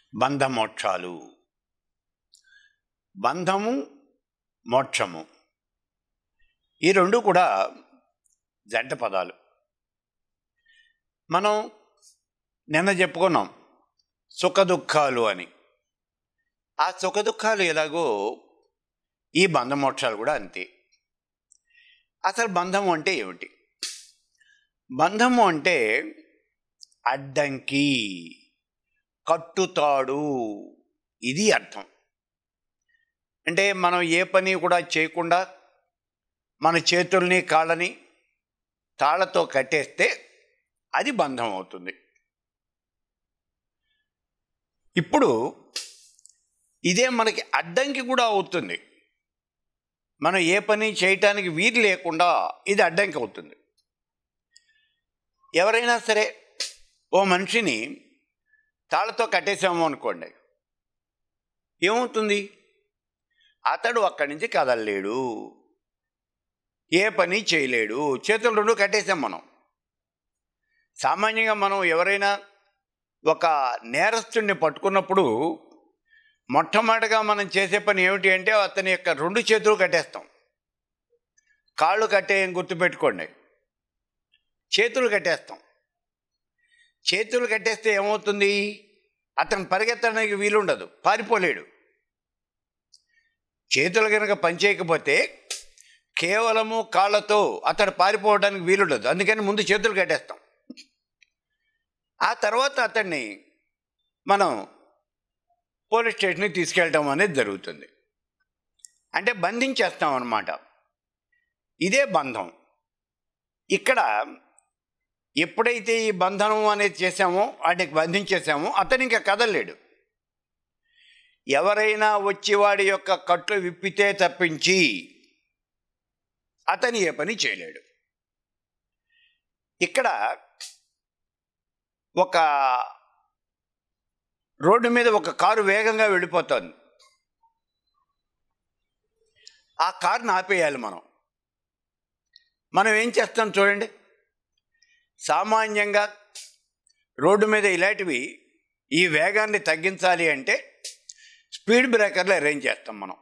బంధమోక్షాలు బంధము మోక్షము ఈ రెండు కూడా జంట పదాలు మనం నిన్న చెప్పుకున్నాం సుఖ దుఃఖాలు అని ఆ సుఖ దుఃఖాలు ఎలాగో ఈ బంధమోక్షాలు కూడా అంతే అసలు బంధము అంటే ఏమిటి బంధము అంటే అడ్డంకి కట్టుతాడు ఇది అర్థం అంటే మనం ఏ పని కూడా చేయకుండా మన చేతుల్ని కాళ్ళని తాళ్ళతో కట్టేస్తే అది బంధం అవుతుంది ఇప్పుడు ఇదే మనకి అడ్డంకి కూడా అవుతుంది మనం ఏ పని చేయటానికి వీలు లేకుండా ఇది అడ్డంకి అవుతుంది ఎవరైనా సరే ఓ మనిషిని తాళ్ళతో కట్టేసాము అనుకోండి ఏమవుతుంది అతడు అక్కడి నుంచి కదలలేడు ఏ పని చేయలేడు చేతులు రెండు కట్టేసాం మనం సామాన్యంగా మనం ఎవరైనా ఒక నేరస్తుడిని పట్టుకున్నప్పుడు మొట్టమొదటిగా మనం చేసే పని ఏమిటి అంటే అతని యొక్క రెండు చేతులు కట్టేస్తాం కాళ్ళు కట్టేయం గుర్తుపెట్టుకోండి చేతులు కట్టేస్తాం చేతులు కట్టేస్తే ఏమవుతుంది అతను పరిగెత్తడానికి వీలుండదు పారిపోలేడు చేతులు కనుక పనిచేయకపోతే కేవలము కాళ్ళతో అతడు పారిపోవడానికి వీలుండదు అందుకని ముందు చేతులు కట్టేస్తాం ఆ తర్వాత అతన్ని మనం పోలీస్ స్టేషన్కి తీసుకెళ్ళటం అనేది జరుగుతుంది అంటే బంధించేస్తాం అన్నమాట ఇదే బంధం ఇక్కడ ఎప్పుడైతే ఈ బంధనం అనేది చేశామో వాటికి బంధించేసామో అతను ఇంకా కదలలేడు ఎవరైనా వచ్చి వాడి యొక్క కట్లు విప్పితే తప్పించి అతని ఏ పని చేయలేడు ఇక్కడ ఒక రోడ్డు మీద ఒక కారు వేగంగా వెళ్ళిపోతుంది ఆ కారుని ఆపేయాలి మనం మనం ఏం చేస్తాం చూడండి సామాన్యంగా రోడ్డు మీద ఇలాంటివి ఈ వేగాన్ని తగ్గించాలి అంటే స్పీడ్ బ్రేకర్లు అరేంజ్ చేస్తాం మనం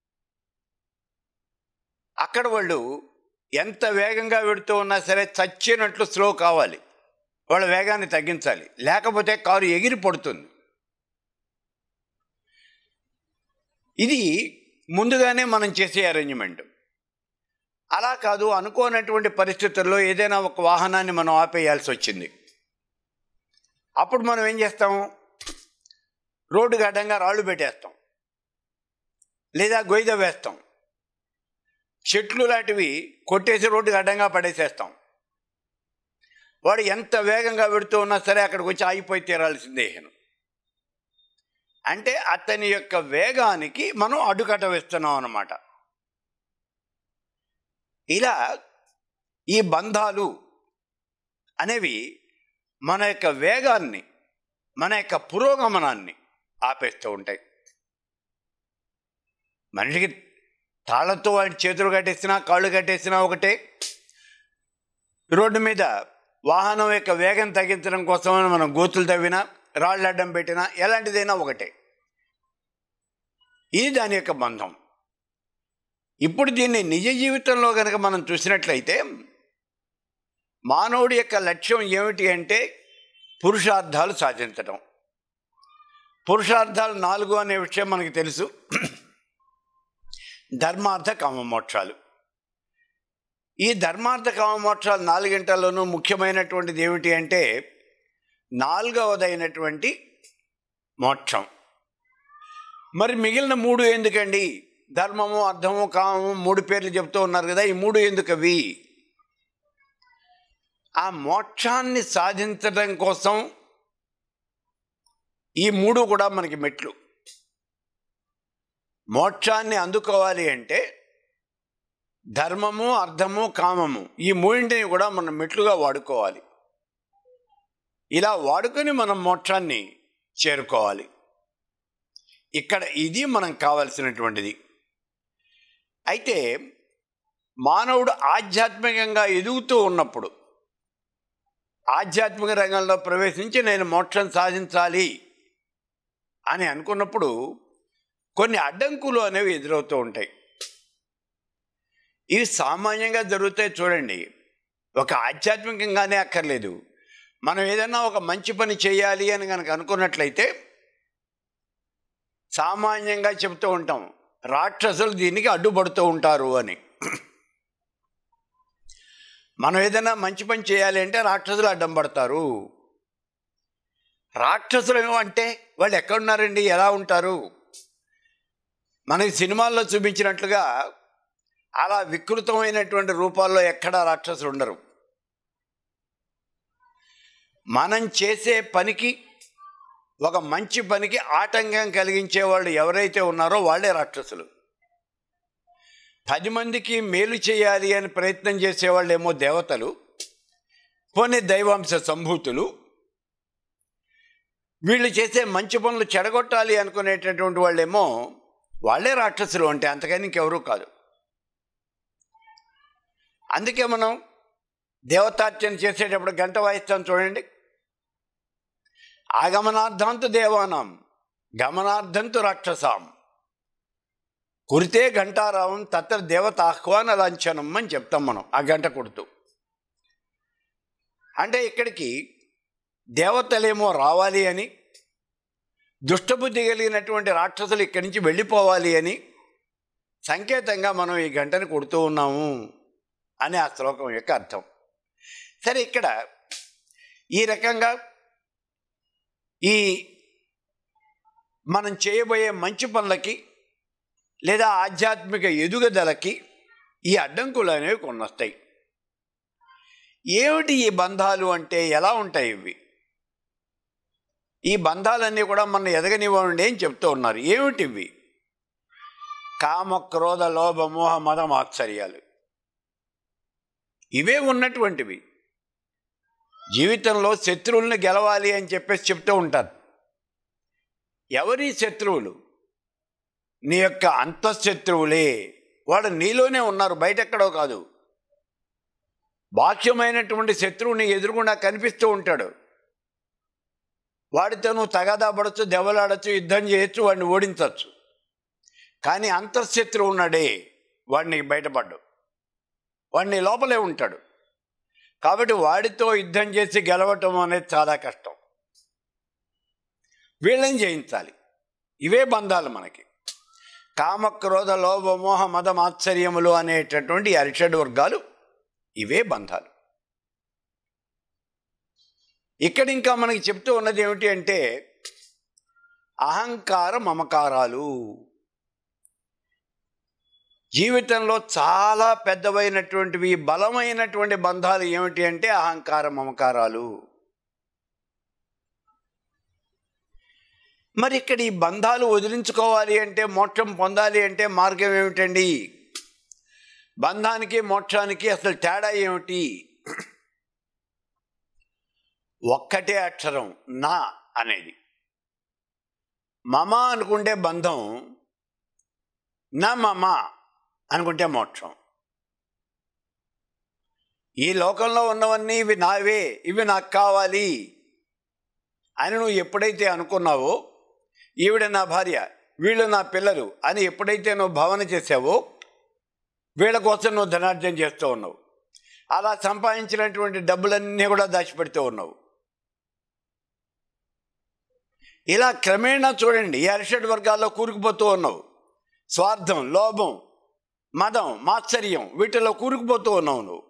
అక్కడ వాళ్ళు ఎంత వేగంగా వెడుతూ ఉన్నా సరే చచ్చినట్లు స్లో కావాలి వాళ్ళ వేగాన్ని తగ్గించాలి లేకపోతే కారు ఎగిరి పడుతుంది ఇది ముందుగానే మనం చేసే అరేంజ్మెంట్ అలా కాదు అనుకోనటువంటి పరిస్థితుల్లో ఏదైనా ఒక వాహనాన్ని మనం ఆపేయాల్సి వచ్చింది అప్పుడు మనం ఏం చేస్తాం రోడ్డుకి అడ్డంగా రాళ్ళు పెట్టేస్తాం లేదా గొయ్యిద వేస్తాం చెట్లు లాంటివి కొట్టేసి రోడ్డుకి అడ్డంగా పడేసేస్తాం వాడు ఎంత వేగంగా పెడుతూ ఉన్నా సరే అక్కడికి వచ్చి ఆగిపోయి తీరాల్సిందే ఈయన. అంటే అతని యొక్క వేగానికి మనం అడ్డుకట్ట వేస్తున్నాం అన్నమాట ఇలా ఈ బంధాలు అనేవి మన యొక్క వేగాన్ని మన యొక్క పురోగమనాన్ని ఆపేస్తూ ఉంటాయి మనిషికి తాళతో వాడి చేతులు కట్టేసినా కాళ్ళు కట్టేసినా ఒకటే రోడ్డు మీద వాహనం యొక్క వేగం తగ్గించడం కోసం మనం గోతులు తవ్వినా రాళ్ళు అడ్డం పెట్టినా ఎలాంటిదైనా ఒకటే ఇది దాని యొక్క బంధం ఇప్పుడు దీన్ని నిజ జీవితంలో కనుక మనం చూసినట్లయితే మానవుడి యొక్క లక్ష్యం ఏమిటి అంటే పురుషార్థాలు సాధించడం పురుషార్థాలు నాలుగు అనే విషయం మనకి తెలుసు ధర్మార్థ కామమోక్షాలు ఈ ధర్మార్థ కామమోక్షాలు నాలుగింటల్లోనూ ముఖ్యమైనటువంటిది ఏమిటి అంటే నాలుగవదైనటువంటి మోక్షం మరి మిగిలిన మూడు ఎందుకండి ధర్మము అర్థము కామము మూడు పేర్లు చెప్తూ ఉన్నారు కదా ఈ మూడు ఎందుకు అవి ఆ మోక్షాన్ని సాధించడం కోసం ఈ మూడు కూడా మనకి మెట్లు మోక్షాన్ని అందుకోవాలి అంటే ధర్మము అర్థము కామము ఈ మూడింటిని కూడా మనం మెట్లుగా వాడుకోవాలి ఇలా వాడుకొని మనం మోక్షాన్ని చేరుకోవాలి ఇక్కడ ఇది మనం కావలసినటువంటిది అయితే మానవుడు ఆధ్యాత్మికంగా ఎదుగుతూ ఉన్నప్పుడు ఆధ్యాత్మిక రంగంలో ప్రవేశించి నేను మోక్షం సాధించాలి అని అనుకున్నప్పుడు కొన్ని అడ్డంకులు అనేవి ఎదురవుతూ ఉంటాయి ఇవి సామాన్యంగా జరుగుతాయి చూడండి ఒక ఆధ్యాత్మికంగానే అక్కర్లేదు మనం ఏదైనా ఒక మంచి పని చేయాలి అని కనుక అనుకున్నట్లయితే సామాన్యంగా చెబుతూ ఉంటాం రాక్షసులు దీనికి అడ్డుపడుతూ ఉంటారు అని మనం ఏదైనా మంచి పని చేయాలి అంటే రాక్షసులు అడ్డం పడతారు రాక్షసులు అంటే వాళ్ళు ఎక్కడున్నారండి ఎలా ఉంటారు మనకి సినిమాల్లో చూపించినట్లుగా అలా వికృతమైనటువంటి రూపాల్లో ఎక్కడా రాక్షసులు ఉండరు మనం చేసే పనికి ఒక మంచి పనికి ఆటంకం కలిగించే వాళ్ళు ఎవరైతే ఉన్నారో వాళ్ళే రాక్షసులు పది మందికి మేలు చేయాలి అని ప్రయత్నం చేసేవాళ్ళు ఏమో దేవతలు పోనీ దైవాంశ సంభూతులు వీళ్ళు చేసే మంచి పనులు చెడగొట్టాలి అనుకునేటటువంటి వాళ్ళేమో వాళ్ళే రాక్షసులు అంటే అంతకని ఇంకెవరూ కాదు అందుకే మనం దేవతార్చన చేసేటప్పుడు గంట వాయిస్తాం చూడండి ఆగమనార్థంతు దేవానాం గమనార్థంతు రాక్షసాం కురితే ఘంటారావం తత్ర దేవత ఆహ్వాన లాంఛనం అని చెప్తాం మనం ఆ గంట కొడుతూ అంటే ఇక్కడికి దేవతలేమో రావాలి అని దుష్టబుద్ధి కలిగినటువంటి రాక్షసులు ఇక్కడి నుంచి వెళ్ళిపోవాలి అని సంకేతంగా మనం ఈ గంటని కొడుతూ ఉన్నాము అని ఆ శ్లోకం యొక్క అర్థం సరే ఇక్కడ ఈ రకంగా ఈ మనం చేయబోయే మంచి పనులకి లేదా ఆధ్యాత్మిక ఎదుగుదలకి ఈ అడ్డంకులు అనేవి కొన్ని వస్తాయి ఏమిటి ఈ బంధాలు అంటే ఎలా ఉంటాయి ఇవి ఈ బంధాలన్నీ కూడా మన ఎదగనివ్వండి అని చెప్తూ ఉన్నారు ఏమిటి ఇవి కామ క్రోధ లోభ మోహ మదం ఆశ్చర్యాలు ఇవే ఉన్నటువంటివి జీవితంలో శత్రువుల్ని గెలవాలి అని చెప్పేసి చెప్తూ ఉంటారు ఎవరి శత్రువులు నీ యొక్క అంతఃశత్రువులే వాడు నీలోనే ఉన్నారు బయట ఎక్కడో కాదు బాహ్యమైనటువంటి శత్రువు నీ ఎదురుగుండా కనిపిస్తూ ఉంటాడు వాడితో నువ్వు తగాదా పడచ్చు దెబ్బలాడచ్చు యుద్ధం చేయొచ్చు వాడిని ఓడించవచ్చు కానీ అంతఃశత్రువు ఉన్నాడే వాడిని బయటపడ్డు వాడిని లోపలే ఉంటాడు కాబట్టి వాడితో యుద్ధం చేసి గెలవటం అనేది చాలా కష్టం వీళ్ళని జయించాలి ఇవే బంధాలు మనకి కామక్రోధ లోభ మోహ మద మాత్సర్యములు అనేటటువంటి అరిషడ్ వర్గాలు ఇవే బంధాలు ఇక్కడ ఇంకా మనకి చెప్తూ ఉన్నది ఏమిటి అంటే అహంకార మమకారాలు జీవితంలో చాలా పెద్దవైనటువంటివి బలమైనటువంటి బంధాలు ఏమిటి అంటే అహంకార మమకారాలు మరి ఇక్కడ ఈ బంధాలు వదిలించుకోవాలి అంటే మోక్షం పొందాలి అంటే మార్గం ఏమిటండి బంధానికి మోక్షానికి అసలు తేడా ఏమిటి ఒక్కటే అక్షరం నా అనేది మమ అనుకుంటే బంధం నా మమ అనుకుంటే మోక్షం ఈ లోకంలో ఉన్నవన్నీ ఇవి నావే ఇవి నాకు కావాలి అని నువ్వు ఎప్పుడైతే అనుకున్నావో ఈవిడ నా భార్య వీళ్ళు నా పిల్లలు అని ఎప్పుడైతే నువ్వు భావన చేసావో వీళ్ళ కోసం నువ్వు ధనార్జన చేస్తూ ఉన్నావు అలా సంపాదించినటువంటి డబ్బులన్నీ కూడా దాచిపెడుతూ ఉన్నావు ఇలా క్రమేణా చూడండి ఈ అరిషడ్ వర్గాల్లో కూరుకుపోతూ ఉన్నావు స్వార్థం లోభం మదం మాత్సర్యం వీటిలో కూరుకుపోతూ ఉన్నావు నువ్వు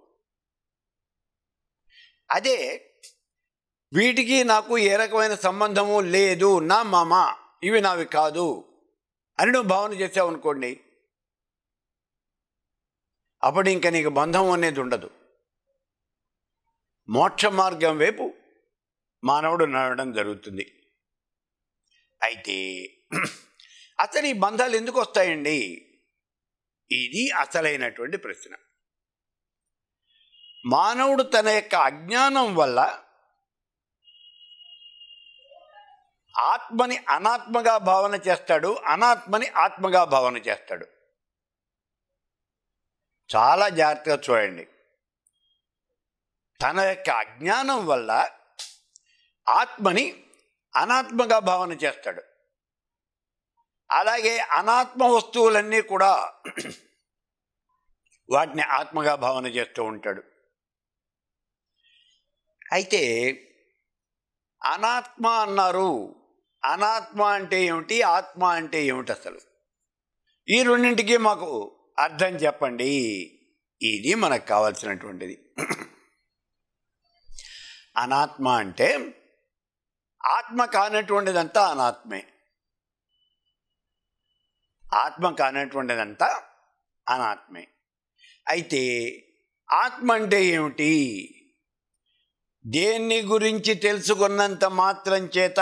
అదే వీటికి నాకు ఏ రకమైన సంబంధము లేదు నా మామ ఇవి నావి కాదు అని నువ్వు భావన చేసావు అనుకోండి అప్పుడు ఇంకా నీకు బంధం అనేది ఉండదు మోక్ష మార్గం వైపు మానవుడు నడవడం జరుగుతుంది అయితే అసలు ఈ బంధాలు ఎందుకు వస్తాయండి ఇది అసలైనటువంటి ప్రశ్న మానవుడు తన యొక్క అజ్ఞానం వల్ల ఆత్మని అనాత్మగా భావన చేస్తాడు అనాత్మని ఆత్మగా భావన చేస్తాడు చాలా జాగ్రత్తగా చూడండి తన యొక్క అజ్ఞానం వల్ల ఆత్మని అనాత్మగా భావన చేస్తాడు అలాగే అనాత్మ వస్తువులన్నీ కూడా వాటిని ఆత్మగా భావన చేస్తూ ఉంటాడు అయితే అనాత్మ అన్నారు అనాత్మ అంటే ఏమిటి ఆత్మ అంటే ఏమిటి అసలు ఈ రెండింటికి మాకు అర్థం చెప్పండి ఇది మనకు కావాల్సినటువంటిది అనాత్మ అంటే ఆత్మ కానటువంటిదంతా అనాత్మే ఆత్మ కానటువంటిదంతా అనాత్మే అయితే ఆత్మ అంటే ఏమిటి దేన్ని గురించి తెలుసుకున్నంత మాత్రం చేత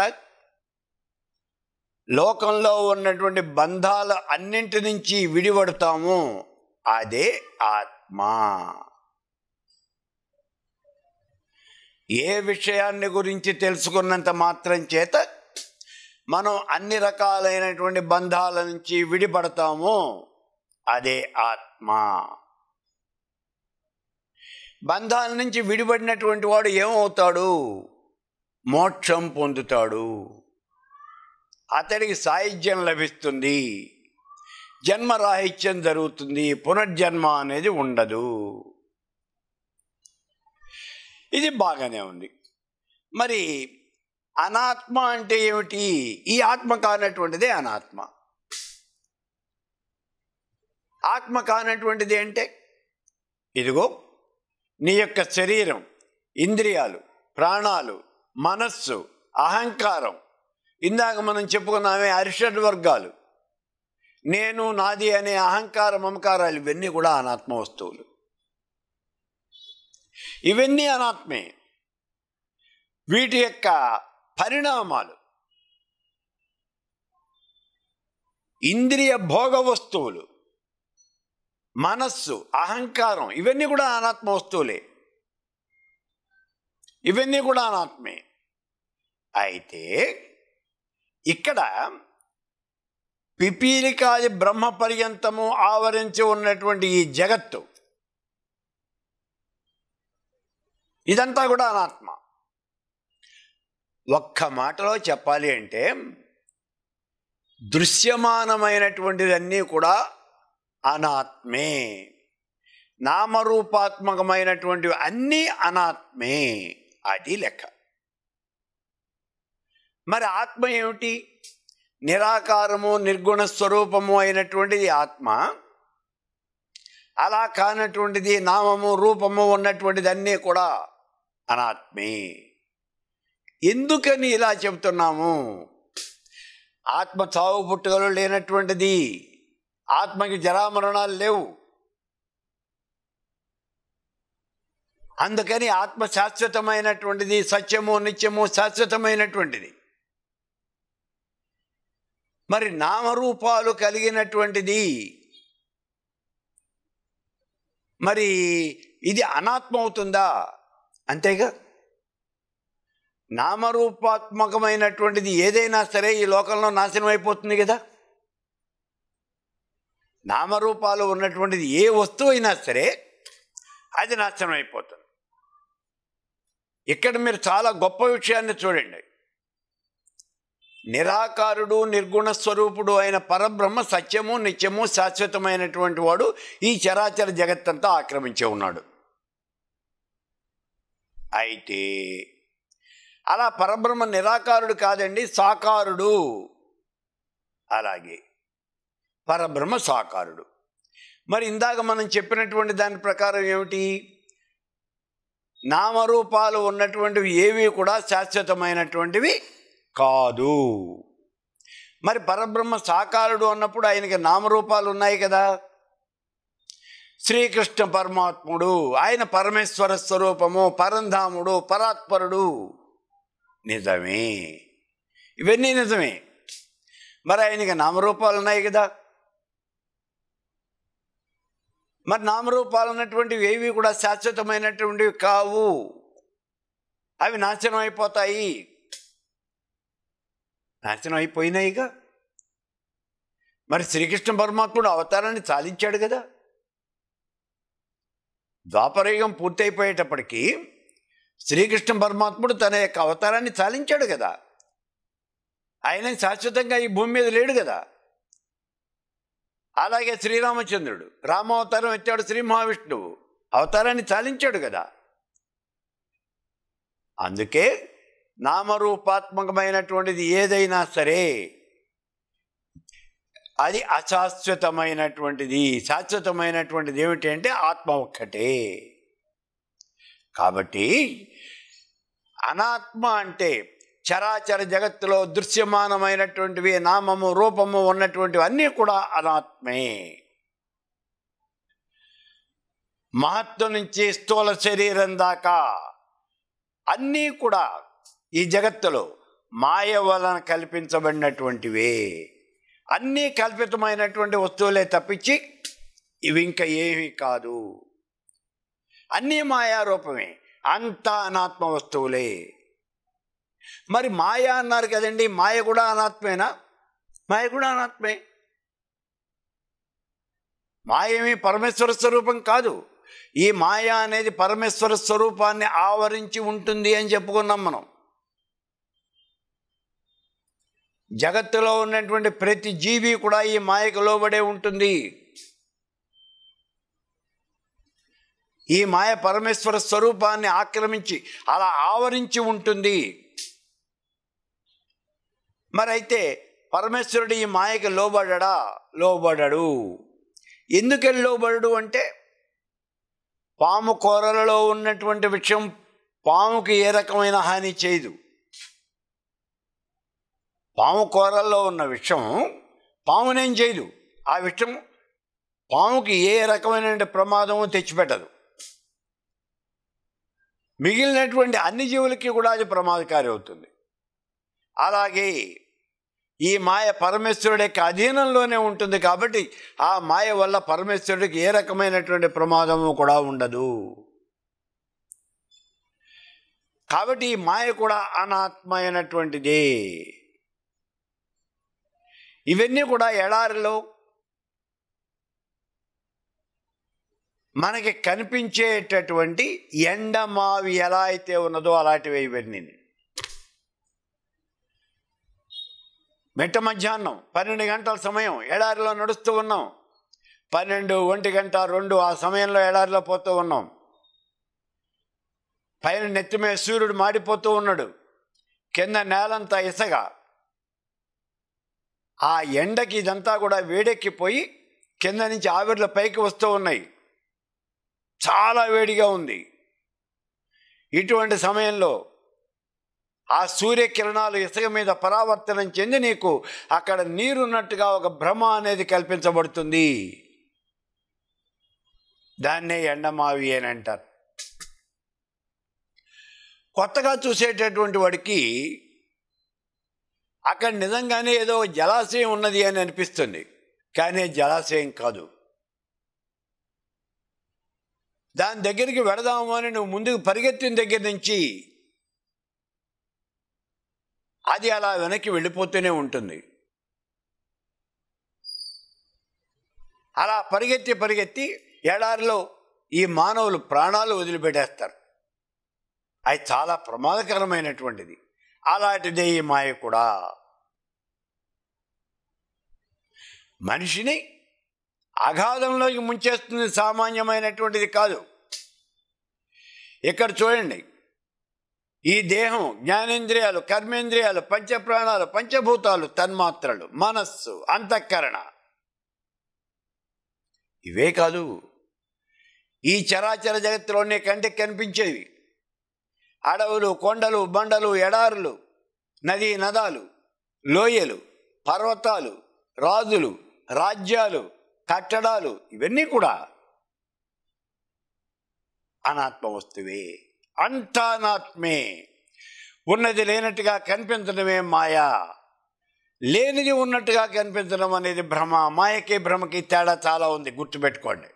లోకంలో ఉన్నటువంటి బంధాల అన్నింటి నుంచి విడిపడతాము అదే ఆత్మ ఏ విషయాన్ని గురించి తెలుసుకున్నంత మాత్రం చేత మనం అన్ని రకాలైనటువంటి బంధాల నుంచి విడిపడతాము అదే ఆత్మ బంధాల నుంచి విడిపడినటువంటి వాడు ఏమవుతాడు మోక్షం పొందుతాడు అతడికి సాహిత్యం లభిస్తుంది జన్మరాహిత్యం జరుగుతుంది పునర్జన్మ అనేది ఉండదు ఇది బాగానే ఉంది మరి అనాత్మ అంటే ఏమిటి ఈ ఆత్మ కానటువంటిదే అనాత్మ ఆత్మ కానటువంటిది అంటే ఇదిగో నీ యొక్క శరీరం ఇంద్రియాలు ప్రాణాలు మనస్సు అహంకారం ఇందాక మనం చెప్పుకున్నామే అరిషడ్ వర్గాలు నేను నాది అనే అహంకార మమకారాలు ఇవన్నీ కూడా అనాత్మ వస్తువులు ఇవన్నీ అనాత్మే వీటి యొక్క పరిణామాలు ఇంద్రియ భోగ వస్తువులు మనస్సు అహంకారం ఇవన్నీ కూడా అనాత్మ వస్తువులే ఇవన్నీ కూడా అనాత్మే అయితే ఇక్కడ పిపీలికాది బ్రహ్మ పర్యంతము ఆవరించి ఉన్నటువంటి ఈ జగత్తు ఇదంతా కూడా అనాత్మ ఒక్క మాటలో చెప్పాలి అంటే దృశ్యమానమైనటువంటిదన్నీ కూడా అనాత్మే నామరూపాత్మకమైనటువంటివి అన్నీ అనాత్మే అది లెక్క మరి ఆత్మ ఏమిటి నిరాకారము నిర్గుణ స్వరూపము అయినటువంటిది ఆత్మ అలా కానటువంటిది నామము రూపము ఉన్నటువంటిది అన్నీ కూడా అనాత్మే ఎందుకని ఇలా చెబుతున్నాము ఆత్మ చావు పుట్టుకలు లేనటువంటిది ఆత్మకి జరామరణాలు లేవు అందుకని ఆత్మ శాశ్వతమైనటువంటిది సత్యము నిత్యము శాశ్వతమైనటువంటిది మరి నామరూపాలు కలిగినటువంటిది మరి ఇది అనాత్మ అవుతుందా అంతేగా నామరూపాత్మకమైనటువంటిది ఏదైనా సరే ఈ లోకంలో నాశనం అయిపోతుంది కదా నామరూపాలు ఉన్నటువంటిది ఏ వస్తువు అయినా సరే అది నాశనం అయిపోతుంది ఇక్కడ మీరు చాలా గొప్ప విషయాన్ని చూడండి నిరాకారుడు నిర్గుణ స్వరూపుడు అయిన పరబ్రహ్మ సత్యము నిత్యము శాశ్వతమైనటువంటి వాడు ఈ చరాచర జగత్తంతా ఆక్రమించి ఉన్నాడు అయితే అలా పరబ్రహ్మ నిరాకారుడు కాదండి సాకారుడు అలాగే పరబ్రహ్మ సాకారుడు మరి ఇందాక మనం చెప్పినటువంటి దాని ప్రకారం ఏమిటి నామరూపాలు ఉన్నటువంటివి ఏవి కూడా శాశ్వతమైనటువంటివి కాదు మరి పరబ్రహ్మ సాకారుడు అన్నప్పుడు ఆయనకి నామరూపాలు ఉన్నాయి కదా శ్రీకృష్ణ పరమాత్ముడు ఆయన పరమేశ్వర స్వరూపము పరంధాముడు పరాత్పరుడు నిజమే ఇవన్నీ నిజమే మరి ఆయనకి నామరూపాలు ఉన్నాయి కదా మరి నామరూపాలు ఉన్నటువంటివి ఏవి కూడా శాశ్వతమైనటువంటివి కావు అవి నాశనం అయిపోతాయి నాశనం అయిపోయినాయిగా మరి శ్రీకృష్ణ పరమాత్ముడు అవతారాన్ని చాలించాడు కదా ద్వాపరయుగం పూర్తయిపోయేటప్పటికీ శ్రీకృష్ణ పరమాత్ముడు తన యొక్క అవతారాన్ని చాలించాడు కదా ఆయన శాశ్వతంగా ఈ భూమి మీద లేడు కదా అలాగే శ్రీరామచంద్రుడు రామావతారం ఎత్తాడు శ్రీ మహావిష్ణువు అవతారాన్ని చాలించాడు కదా అందుకే నామరూపాత్మకమైనటువంటిది ఏదైనా సరే అది అశాశ్వతమైనటువంటిది శాశ్వతమైనటువంటిది ఏమిటి అంటే ఆత్మ ఒక్కటే కాబట్టి అనాత్మ అంటే చరాచర జగత్తులో దృశ్యమానమైనటువంటివి నామము రూపము ఉన్నటువంటివి అన్నీ కూడా అనాత్మే మహత్వ నుంచి స్థూల శరీరం దాకా అన్నీ కూడా ఈ జగత్తులో మాయ వలన కల్పించబడినటువంటివే అన్నీ కల్పితమైనటువంటి వస్తువులే తప్పించి ఇవి ఇంకా ఏమీ కాదు అన్నీ మాయారూపమే అంతా అనాత్మ వస్తువులే మరి మాయ అన్నారు కదండి మాయ కూడా అనాత్మేనా మాయ కూడా అనాత్మే మాయ ఏమీ పరమేశ్వర స్వరూపం కాదు ఈ మాయ అనేది పరమేశ్వర స్వరూపాన్ని ఆవరించి ఉంటుంది అని చెప్పుకున్నాం మనం జగత్తులో ఉన్నటువంటి ప్రతి జీవి కూడా ఈ మాయకు లోబడే ఉంటుంది ఈ మాయ పరమేశ్వర స్వరూపాన్ని ఆక్రమించి అలా ఆవరించి ఉంటుంది మరైతే పరమేశ్వరుడు ఈ మాయకి లోబడడా లోబడడు ఎందుకని లోబడడు అంటే పాము కూరలలో ఉన్నటువంటి విషయం పాముకి ఏ రకమైన హాని చేయదు పాము కూరల్లో ఉన్న విషం పామునేం చేయదు ఆ విషయం పాముకి ఏ రకమైన ప్రమాదము తెచ్చిపెట్టదు మిగిలినటువంటి అన్ని జీవులకి కూడా అది ప్రమాదకారి అవుతుంది అలాగే ఈ మాయ పరమేశ్వరుడి యొక్క అధీనంలోనే ఉంటుంది కాబట్టి ఆ మాయ వల్ల పరమేశ్వరుడికి ఏ రకమైనటువంటి ప్రమాదము కూడా ఉండదు కాబట్టి ఈ మాయ కూడా అనాత్మ అయినటువంటిదే ఇవన్నీ కూడా ఎడారిలో మనకి కనిపించేటటువంటి ఎండమావి ఎలా అయితే ఉన్నదో అలాంటివి ఇవన్నీ మిట్ట మధ్యాహ్నం పన్నెండు గంటల సమయం ఎడారిలో నడుస్తూ ఉన్నాం పన్నెండు ఒంటి గంట రెండు ఆ సమయంలో ఎడారిలో పోతూ ఉన్నాం పైన నెత్తిమే సూర్యుడు మాడిపోతూ ఉన్నాడు కింద నేలంతా ఇసగ ఆ ఎండకి ఇదంతా కూడా వేడెక్కిపోయి కింద నుంచి ఆవిర్లు పైకి వస్తూ ఉన్నాయి చాలా వేడిగా ఉంది ఇటువంటి సమయంలో ఆ సూర్యకిరణాలు ఇసుక మీద పరావర్తనం చెంది నీకు అక్కడ నీరున్నట్టుగా ఒక భ్రమ అనేది కల్పించబడుతుంది దాన్నే ఎండమావి అని అంటారు కొత్తగా చూసేటటువంటి వాడికి అక్కడ నిజంగానే ఏదో జలాశయం ఉన్నది అని అనిపిస్తుంది కానీ జలాశయం కాదు దాని దగ్గరికి వెడదాము అని నువ్వు ముందుకు పరిగెత్తిన దగ్గర నుంచి అది అలా వెనక్కి వెళ్ళిపోతూనే ఉంటుంది అలా పరిగెత్తి పరిగెత్తి ఎడారిలో ఈ మానవులు ప్రాణాలు వదిలిపెట్టేస్తారు అది చాలా ప్రమాదకరమైనటువంటిది అలాంటిదే ఈ మాయ కూడా మనిషిని అగాధంలోకి ముంచేస్తుంది సామాన్యమైనటువంటిది కాదు ఇక్కడ చూడండి ఈ దేహం జ్ఞానేంద్రియాలు కర్మేంద్రియాలు పంచప్రాణాలు పంచభూతాలు తన్మాత్రలు మనస్సు అంతఃకరణ ఇవే కాదు ఈ చరాచర జగత్తులోనే కంటికి కనిపించేవి అడవులు కొండలు బండలు ఎడారులు నదీ నదాలు లోయలు పర్వతాలు రాజులు రాజ్యాలు కట్టడాలు ఇవన్నీ కూడా అనాత్మ వస్తువే అంతా అనాత్మే ఉన్నది లేనట్టుగా కనిపించడమే మాయా లేనిది ఉన్నట్టుగా కనిపించడం అనేది భ్రమ మాయకి భ్రమకి తేడా చాలా ఉంది గుర్తుపెట్టుకోండి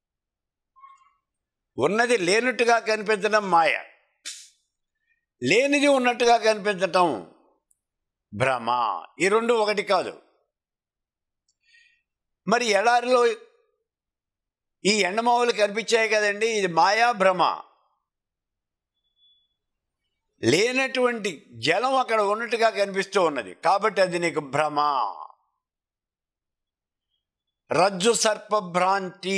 ఉన్నది లేనట్టుగా కనిపించడం మాయ లేనిది ఉన్నట్టుగా కనిపించటం భ్రమ ఈ రెండు ఒకటి కాదు మరి ఎడారిలో ఈ ఎండమావులు కనిపించాయి కదండి ఇది మాయా భ్రమ లేనటువంటి జలం అక్కడ ఉన్నట్టుగా కనిపిస్తూ ఉన్నది కాబట్టి అది నీకు భ్రమ రజ్జు సర్పభ్రాంతి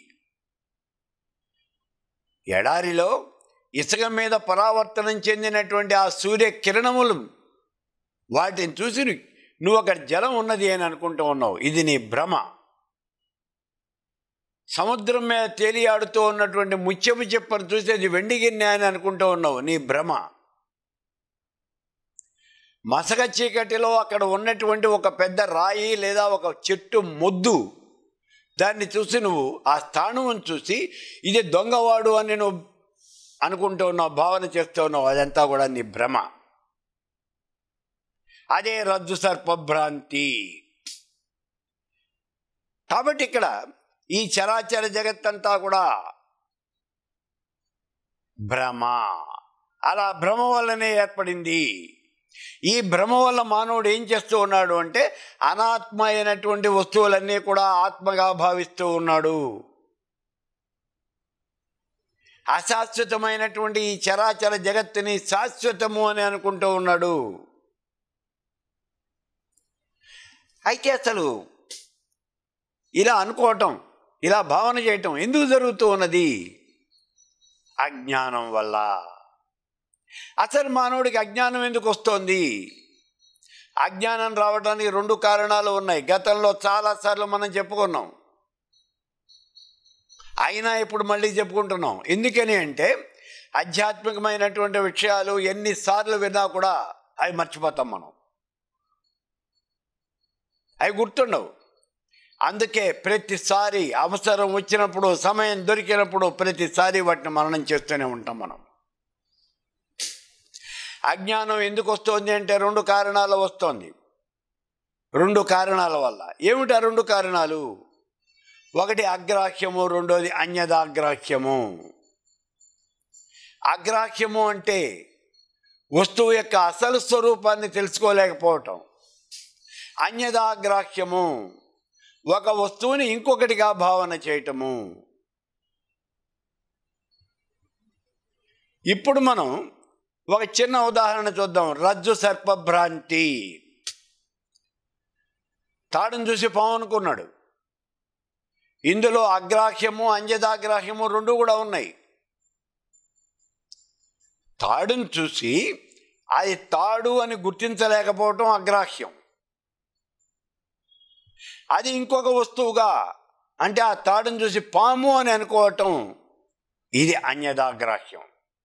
ఎడారిలో ఇసుక మీద పరావర్తనం చెందినటువంటి ఆ సూర్య కిరణములు వాటిని చూసి నువ్వు అక్కడ జలం ఉన్నది అని అనుకుంటూ ఉన్నావు ఇది నీ భ్రమ సముద్రం మీద తేలియాడుతూ ఉన్నటువంటి ముత్యపు చెప్పను చూసి అది వెండి గిన్నె అని అనుకుంటూ ఉన్నావు నీ భ్రమ మసక చీకటిలో అక్కడ ఉన్నటువంటి ఒక పెద్ద రాయి లేదా ఒక చెట్టు మొద్దు దాన్ని చూసి నువ్వు ఆ స్థానం చూసి ఇది దొంగవాడు అని నువ్వు అనుకుంటూ ఉన్నావు భావన చేస్తూ ఉన్నావు అదంతా కూడా నీ భ్రమ అదే రద్దు సర్పభ్రాంతి కాబట్టి ఇక్కడ ఈ చరాచర జగత్తంతా కూడా భ్రమ అలా భ్రమ వల్లనే ఏర్పడింది ఈ భ్రమ వల్ల మానవుడు ఏం చేస్తూ ఉన్నాడు అంటే అనాత్మ అయినటువంటి వస్తువులన్నీ కూడా ఆత్మగా భావిస్తూ ఉన్నాడు అశాశ్వతమైనటువంటి ఈ చరాచర జగత్తుని శాశ్వతము అని అనుకుంటూ ఉన్నాడు అయితే అసలు ఇలా అనుకోవటం ఇలా భావన చేయటం ఎందుకు జరుగుతూ ఉన్నది అజ్ఞానం వల్ల అసలు మానవుడికి అజ్ఞానం ఎందుకు వస్తోంది అజ్ఞానం రావడానికి రెండు కారణాలు ఉన్నాయి గతంలో చాలాసార్లు మనం చెప్పుకున్నాం అయినా ఇప్పుడు మళ్ళీ చెప్పుకుంటున్నాం ఎందుకని అంటే ఆధ్యాత్మికమైనటువంటి విషయాలు ఎన్నిసార్లు విన్నా కూడా అవి మర్చిపోతాం మనం అవి గుర్తుండవు అందుకే ప్రతిసారి అవసరం వచ్చినప్పుడు సమయం దొరికినప్పుడు ప్రతిసారి వాటిని మననం చేస్తూనే ఉంటాం మనం అజ్ఞానం ఎందుకు వస్తుంది అంటే రెండు కారణాలు వస్తుంది రెండు కారణాల వల్ల ఏమిటి ఆ రెండు కారణాలు ఒకటి అగ్రాహ్యము రెండోది అన్యదాగ్రాహ్యము అగ్రాహ్యము అంటే వస్తువు యొక్క అసలు స్వరూపాన్ని తెలుసుకోలేకపోవటం అన్యదాగ్రాహ్యము ఒక వస్తువుని ఇంకొకటిగా భావన చేయటము ఇప్పుడు మనం ఒక చిన్న ఉదాహరణ చూద్దాం రజ్జు సర్పభ్రాంతి తాడును చూసి పాము అనుకున్నాడు ఇందులో అగ్రాహ్యము అంజదాగ్రాహ్యము రెండు కూడా ఉన్నాయి తాడును చూసి అది తాడు అని గుర్తించలేకపోవటం అగ్రాహ్యం అది ఇంకొక వస్తువుగా అంటే ఆ తాడును చూసి పాము అని అనుకోవటం ఇది అన్యదాగ్రాహ్యం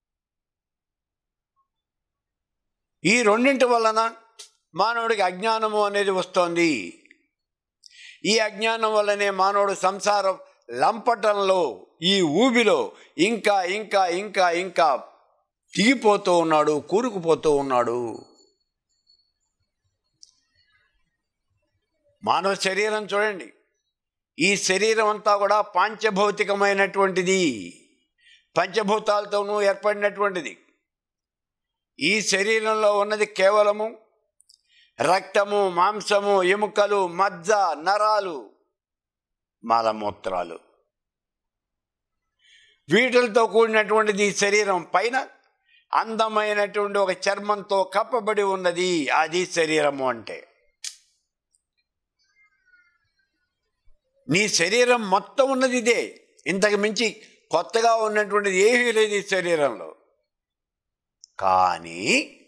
ఈ రెండింటి వలన మానవుడికి అజ్ఞానము అనేది వస్తోంది ఈ అజ్ఞానం వల్లనే మానవుడు సంసారం లంపటంలో ఈ ఊబిలో ఇంకా ఇంకా ఇంకా ఇంకా దిగిపోతూ ఉన్నాడు కూరుకుపోతూ ఉన్నాడు మానవ శరీరం చూడండి ఈ శరీరం అంతా కూడా పాంచభౌతికమైనటువంటిది పంచభూతాలతోనూ ఏర్పడినటువంటిది ఈ శరీరంలో ఉన్నది కేవలము రక్తము మాంసము ఎముకలు మజ్జ నరాలు మలమూత్రాలు వీటితో కూడినటువంటిది ఈ శరీరం పైన అందమైనటువంటి ఒక చర్మంతో కప్పబడి ఉన్నది అది శరీరము అంటే నీ శరీరం మొత్తం ఉన్నది ఇదే ఇంతకు మించి కొత్తగా ఉన్నటువంటిది ఏమీ లేదు ఈ శరీరంలో కానీ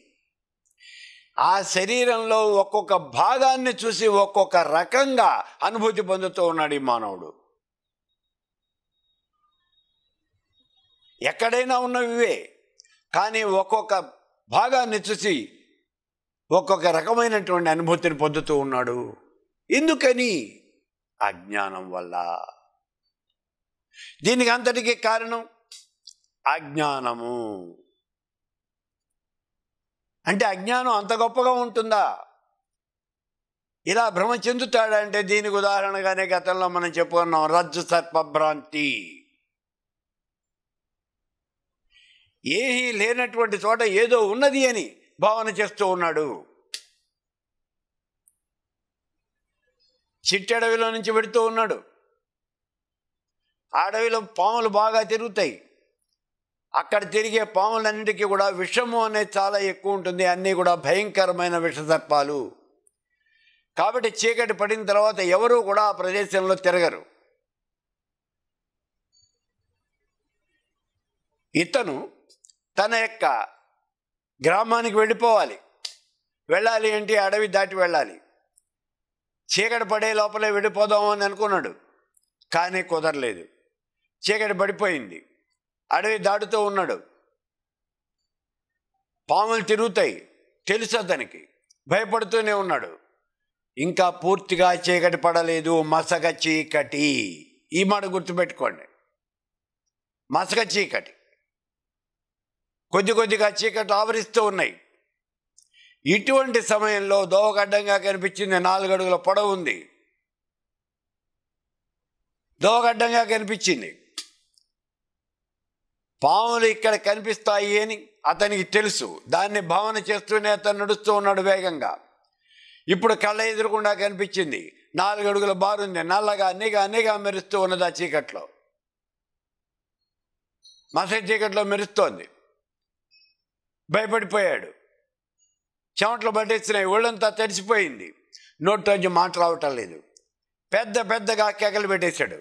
ఆ శరీరంలో ఒక్కొక్క భాగాన్ని చూసి ఒక్కొక్క రకంగా అనుభూతి పొందుతూ ఉన్నాడు ఈ మానవుడు ఎక్కడైనా ఉన్నవివే కానీ ఒక్కొక్క భాగాన్ని చూసి ఒక్కొక్క రకమైనటువంటి అనుభూతిని పొందుతూ ఉన్నాడు ఎందుకని అజ్ఞానం వల్ల దీనికి అంతటికీ కారణం అజ్ఞానము అంటే అజ్ఞానం అంత గొప్పగా ఉంటుందా ఇలా భ్రమ చెందుతాడంటే దీనికి ఉదాహరణగానే గతంలో మనం చెప్పుకున్నాం రజ్జు సర్పభ్రాంతి ఏమీ లేనటువంటి చోట ఏదో ఉన్నది అని భావన చేస్తూ ఉన్నాడు చిట్టడవిలో నుంచి పెడుతూ ఉన్నాడు ఆ అడవిలో పాములు బాగా తిరుగుతాయి అక్కడ తిరిగే పాములన్నిటికీ కూడా విషము అనేది చాలా ఎక్కువ ఉంటుంది అన్నీ కూడా భయంకరమైన విషసర్పాలు కాబట్టి చీకటి పడిన తర్వాత ఎవరూ కూడా ఆ ప్రదేశంలో తిరగరు ఇతను తన యొక్క గ్రామానికి వెళ్ళిపోవాలి వెళ్ళాలి అంటే అడవి దాటి వెళ్ళాలి చీకటి పడే లోపలే వెళ్ళిపోదాం అని అనుకున్నాడు కానీ కుదరలేదు చీకటి పడిపోయింది అడవి దాటుతూ ఉన్నాడు పాములు తిరుగుతాయి తెలుసు అతనికి భయపడుతూనే ఉన్నాడు ఇంకా పూర్తిగా చీకటి పడలేదు మసక చీకటి ఈ మాట గుర్తుపెట్టుకోండి మసక చీకటి కొద్ది కొద్దిగా చీకటి ఆవరిస్తూ ఉన్నాయి ఇటువంటి సమయంలో దోవగడ్డంగా కనిపించింది నాలుగు అడుగుల పొడవు ఉంది దోవగడ్డంగా కనిపించింది పాములు ఇక్కడ కనిపిస్తాయి అని అతనికి తెలుసు దాన్ని భావన చేస్తూనే అతను నడుస్తూ ఉన్నాడు వేగంగా ఇప్పుడు కళ్ళ ఎదురకుండా కనిపించింది నాలుగు అడుగుల బారుంది నల్లగా నిగా నిగా మెరుస్తూ ఉన్నది ఆ చీకట్లో మస చీకట్లో మెరుస్తోంది భయపడిపోయాడు చెమటలు పట్టేసినాయి ఒళ్ళంతా తడిసిపోయింది నోట్లోంచి మాట రావటం లేదు పెద్ద పెద్దగా కేకలు పెట్టేశాడు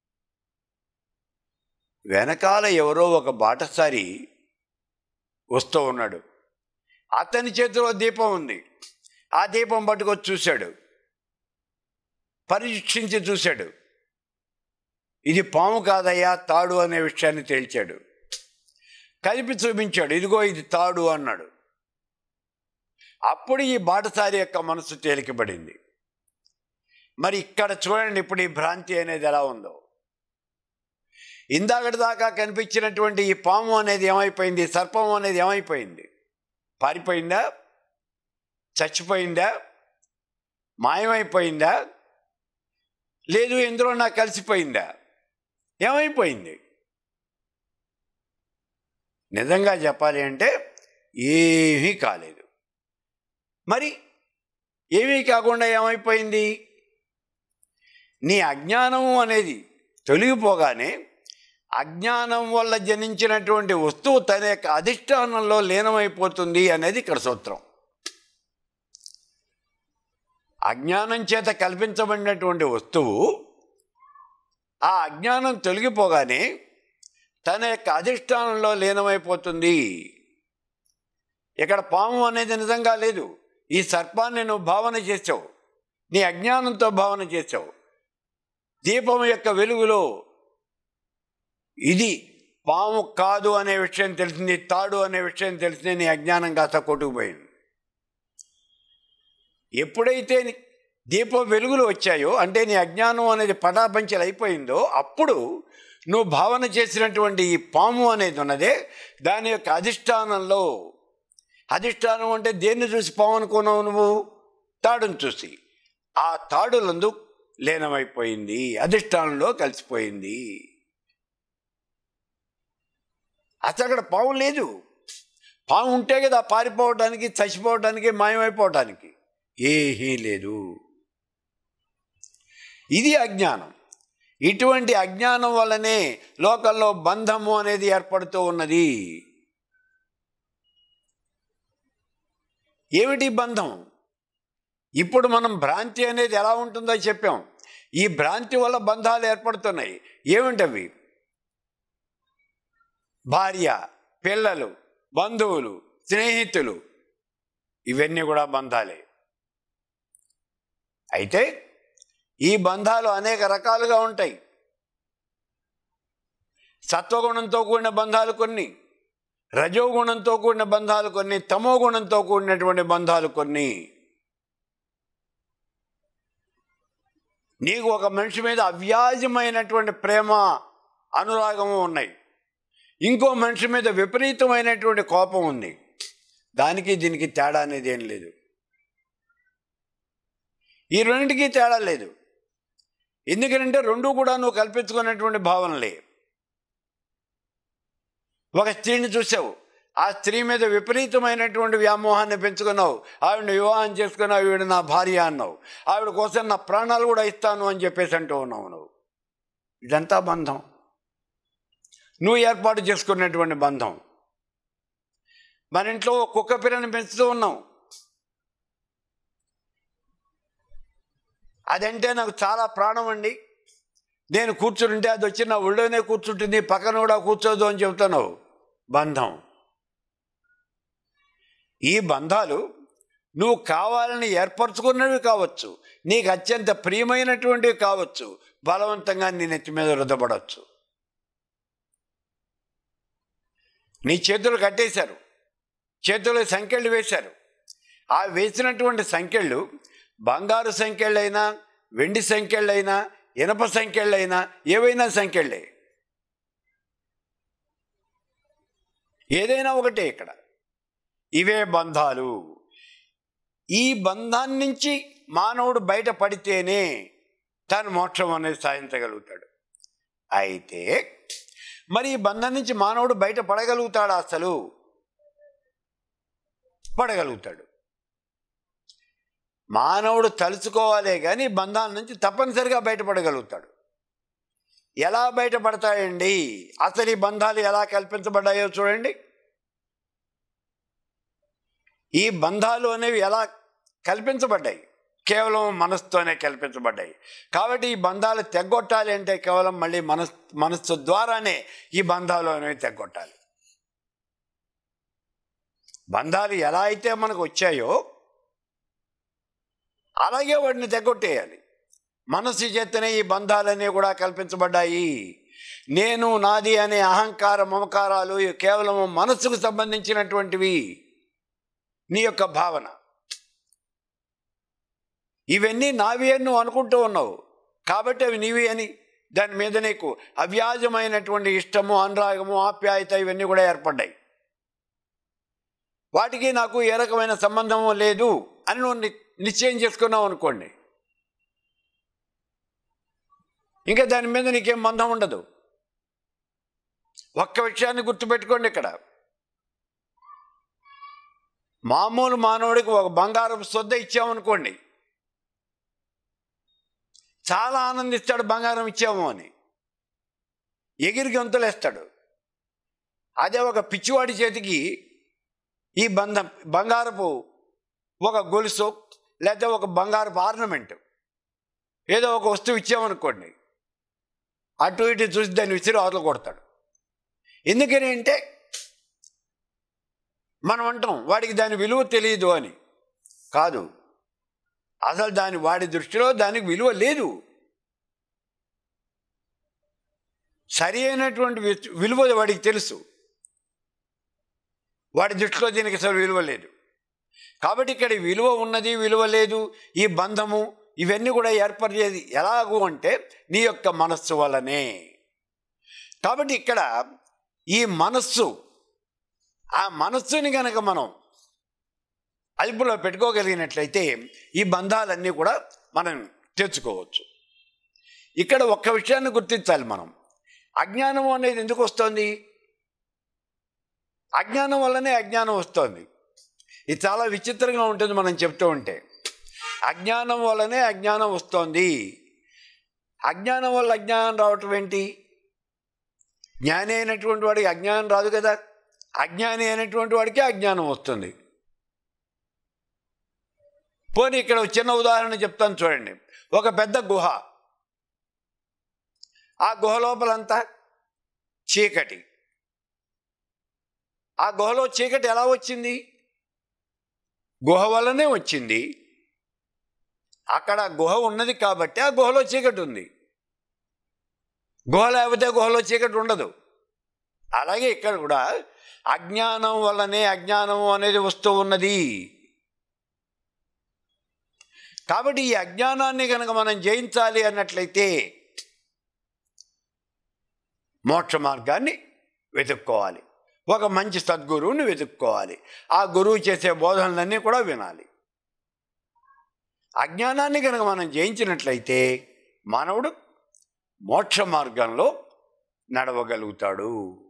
వెనకాల ఎవరో ఒక బాటసారి వస్తూ ఉన్నాడు అతని చేతిలో దీపం ఉంది ఆ దీపం పట్టుకొచ్చి చూశాడు పరీక్షించి చూశాడు ఇది పాము కాదయ్యా తాడు అనే విషయాన్ని తేల్చాడు కలిపి చూపించాడు ఇదిగో ఇది తాడు అన్నాడు అప్పుడు ఈ బాటసారి యొక్క మనసు తేలికబడింది మరి ఇక్కడ చూడండి ఇప్పుడు ఈ భ్రాంతి అనేది ఎలా ఉందో ఇందాకటి దాకా కనిపించినటువంటి ఈ పాము అనేది ఏమైపోయింది సర్పం అనేది ఏమైపోయింది పారిపోయిందా చచ్చిపోయిందా మాయమైపోయిందా లేదు ఎందులో నాకు కలిసిపోయిందా ఏమైపోయింది నిజంగా చెప్పాలి అంటే ఏమీ కాలేదు మరి ఏమీ కాకుండా ఏమైపోయింది నీ అజ్ఞానము అనేది తొలగిపోగానే అజ్ఞానం వల్ల జనించినటువంటి వస్తువు తన యొక్క అధిష్టానంలో లీనమైపోతుంది అనేది ఇక్కడ సూత్రం అజ్ఞానం చేత కల్పించబడినటువంటి వస్తువు ఆ అజ్ఞానం తొలగిపోగానే తన యొక్క అధిష్టానంలో లీనమైపోతుంది ఇక్కడ పాము అనేది నిజంగా లేదు ఈ సర్పాన్ని నువ్వు భావన చేసావు నీ అజ్ఞానంతో భావన చేసావు దీపం యొక్క వెలుగులో ఇది పాము కాదు అనే విషయం తెలిసింది తాడు అనే విషయం తెలిసింది నీ అజ్ఞానం కాస్త కొట్టుకుపోయింది ఎప్పుడైతే నీ దీపం వెలుగులు వచ్చాయో అంటే నీ అజ్ఞానం అనేది పటాపంచలు అయిపోయిందో అప్పుడు నువ్వు భావన చేసినటువంటి ఈ పాము అనేది ఉన్నదే దాని యొక్క అధిష్టానంలో అధిష్టానం అంటే దేన్ని చూసి పాము అనుకున్నావు నువ్వు తాడును చూసి ఆ తాడులందు లీనమైపోయింది అధిష్టానంలో కలిసిపోయింది అసలు అక్కడ పాము లేదు పాము ఉంటే కదా పారిపోవడానికి చచ్చిపోవడానికి మాయమైపోవటానికి ఏమీ లేదు ఇది అజ్ఞానం ఇటువంటి అజ్ఞానం వల్లనే లోకంలో బంధము అనేది ఏర్పడుతూ ఉన్నది ఏమిటి బంధం ఇప్పుడు మనం భ్రాంతి అనేది ఎలా ఉంటుందో చెప్పాం ఈ భ్రాంతి వల్ల బంధాలు ఏర్పడుతున్నాయి ఏమిటవి భార్య పిల్లలు బంధువులు స్నేహితులు ఇవన్నీ కూడా బంధాలే అయితే ఈ బంధాలు అనేక రకాలుగా ఉంటాయి సత్వగుణంతో కూడిన బంధాలు కొన్ని రజోగుణంతో కూడిన బంధాలు కొన్ని తమో గుణంతో కూడినటువంటి బంధాలు కొన్ని నీకు ఒక మనిషి మీద అవ్యాజమైనటువంటి ప్రేమ అనురాగము ఉన్నాయి ఇంకో మనిషి మీద విపరీతమైనటువంటి కోపం ఉంది దానికి దీనికి తేడా అనేది ఏం లేదు ఈ రెండింటికి తేడా లేదు ఎందుకంటే రెండు కూడా నువ్వు కల్పించుకున్నటువంటి భావనలే ఒక స్త్రీని చూసావు ఆ స్త్రీ మీద విపరీతమైనటువంటి వ్యామోహాన్ని పెంచుకున్నావు ఆవిడని వివాహం చేసుకున్నావు ఆవిడ నా భార్య అన్నావు ఆవిడ కోసం నా ప్రాణాలు కూడా ఇస్తాను అని చెప్పేసి అంటూ ఉన్నావు నువ్వు ఇదంతా బంధం నువ్వు ఏర్పాటు చేసుకున్నటువంటి బంధం మన ఇంట్లో కుక్క పిల్లని పెంచుతూ ఉన్నాం అదంటే నాకు చాలా ప్రాణం అండి నేను కూర్చుంటే అది వచ్చి నా ఒళ్ళోనే కూర్చుంటుంది పక్కన కూడా కూర్చోదు అని చెబుతున్నావు బంధం ఈ బంధాలు నువ్వు కావాలని ఏర్పరచుకున్నవి కావచ్చు నీకు అత్యంత ప్రియమైనటువంటివి కావచ్చు బలవంతంగా నీ నెత్తి మీద రుద్దబడవచ్చు నీ చేతులు కట్టేశారు చేతులు సంఖ్యలు వేశారు ఆ వేసినటువంటి సంఖ్యలు బంగారు సంఖ్యలైనా వెండి సంఖ్యలైనా ఇనప సంఖ్యలైనా ఏవైనా సంఖ్యలే ఏదైనా ఒకటే ఇక్కడ ఇవే బంధాలు ఈ బంధాన్ని నుంచి మానవుడు బయటపడితేనే తను మోక్షం అనేది సాధించగలుగుతాడు అయితే మరి ఈ బంధం నుంచి మానవుడు బయట పడగలుగుతాడా అసలు పడగలుగుతాడు మానవుడు తలుచుకోవాలే కానీ బంధాల నుంచి తప్పనిసరిగా బయటపడగలుగుతాడు ఎలా బయటపడతాయండి అసలు ఈ బంధాలు ఎలా కల్పించబడ్డాయో చూడండి ఈ బంధాలు అనేవి ఎలా కల్పించబడ్డాయి కేవలం మనస్సుతోనే కల్పించబడ్డాయి కాబట్టి ఈ బంధాలు తెగ్గొట్టాలి అంటే కేవలం మళ్ళీ మనస్ మనస్సు ద్వారానే ఈ బంధాలు అనేవి తెగ్గొట్టాలి బంధాలు ఎలా అయితే మనకు వచ్చాయో అలాగే వాటిని తెగొట్టేయాలి మనస్సు చేతనే ఈ బంధాలన్నీ కూడా కల్పించబడ్డాయి నేను నాది అనే అహంకార మమకారాలు కేవలం మనస్సుకు సంబంధించినటువంటివి నీ యొక్క భావన ఇవన్నీ నావి అని నువ్వు అనుకుంటూ ఉన్నావు కాబట్టి అవి నీవి అని దాని మీద నీకు అవ్యాజమైనటువంటి ఇష్టము అనురాగము ఆప్యాయత ఇవన్నీ కూడా ఏర్పడ్డాయి వాటికి నాకు ఏ రకమైన సంబంధము లేదు అని నువ్వు ని- నిశ్చయం చేసుకున్నావు అనుకోండి ఇంకా దాని మీద నీకేం బంధం ఉండదు ఒక్క విషయాన్ని గుర్తుపెట్టుకోండి ఇక్కడ మామూలు మానవుడికి ఒక బంగారం సొద్ద ఇచ్చామనుకోండి చాలా ఆనందిస్తాడు బంగారం ఇచ్చాము అని ఎగిరి గంతులేస్తాడు అదే ఒక పిచ్చివాడి చేతికి ఈ బంధం బంగారపు ఒక గొలుసు లేదా ఒక బంగారపు ఆర్నమెంట్ ఏదో ఒక వస్తువు ఇచ్చామనుకోండి అటు ఇటు చూసి దాన్ని విసిరి అవతల కొడతాడు ఎందుకని అంటే మనం అంటాం వాడికి దాని విలువ తెలియదు అని కాదు అసలు దాని వాడి దృష్టిలో దానికి విలువ లేదు సరి అయినటువంటి వి- విలువ వాడికి తెలుసు వాడి దృష్టిలో దీనికి అసలు విలువ లేదు కాబట్టి ఇక్కడ విలువ ఉన్నది విలువ లేదు ఈ బంధము ఇవన్నీ కూడా ఏర్పడేది ఎలాగూ అంటే నీ యొక్క మనస్సు వల్లనే కాబట్టి ఇక్కడ ఈ మనస్సు ఆ మనస్సుని కనుక మనం అదుపులో పెట్టుకోగలిగినట్లయితే ఈ బంధాలన్నీ కూడా మనం తెచ్చుకోవచ్చు ఇక్కడ ఒక్క విషయాన్ని గుర్తించాలి మనం అజ్ఞానం అనేది ఎందుకు వస్తుంది అజ్ఞానం వల్లనే అజ్ఞానం వస్తుంది ఇది చాలా విచిత్రంగా ఉంటుంది మనం చెప్తూ ఉంటే అజ్ఞానం వల్లనే అజ్ఞానం వస్తోంది అజ్ఞానం వల్ల అజ్ఞానం రావటం ఏంటి జ్ఞాని అయినటువంటి వాడికి అజ్ఞానం రాదు కదా అజ్ఞాని అయినటువంటి వాడికి అజ్ఞానం వస్తుంది పోనీ ఇక్కడ ఒక చిన్న ఉదాహరణ చెప్తాను చూడండి ఒక పెద్ద గుహ ఆ గుహ లోపలంతా చీకటి ఆ గుహలో చీకటి ఎలా వచ్చింది గుహ వల్లనే వచ్చింది అక్కడ గుహ ఉన్నది కాబట్టి ఆ గుహలో చీకటి ఉంది గుహ లేకపోతే గుహలో చీకటి ఉండదు అలాగే ఇక్కడ కూడా అజ్ఞానం వల్లనే అజ్ఞానం అనేది వస్తూ ఉన్నది కాబట్టి ఈ అజ్ఞానాన్ని కనుక మనం జయించాలి అన్నట్లయితే మోక్ష మార్గాన్ని వెతుక్కోవాలి ఒక మంచి సద్గురువుని వెతుక్కోవాలి ఆ గురువు చేసే బోధనలన్నీ కూడా వినాలి అజ్ఞానాన్ని కనుక మనం జయించినట్లయితే మానవుడు మోక్ష మార్గంలో నడవగలుగుతాడు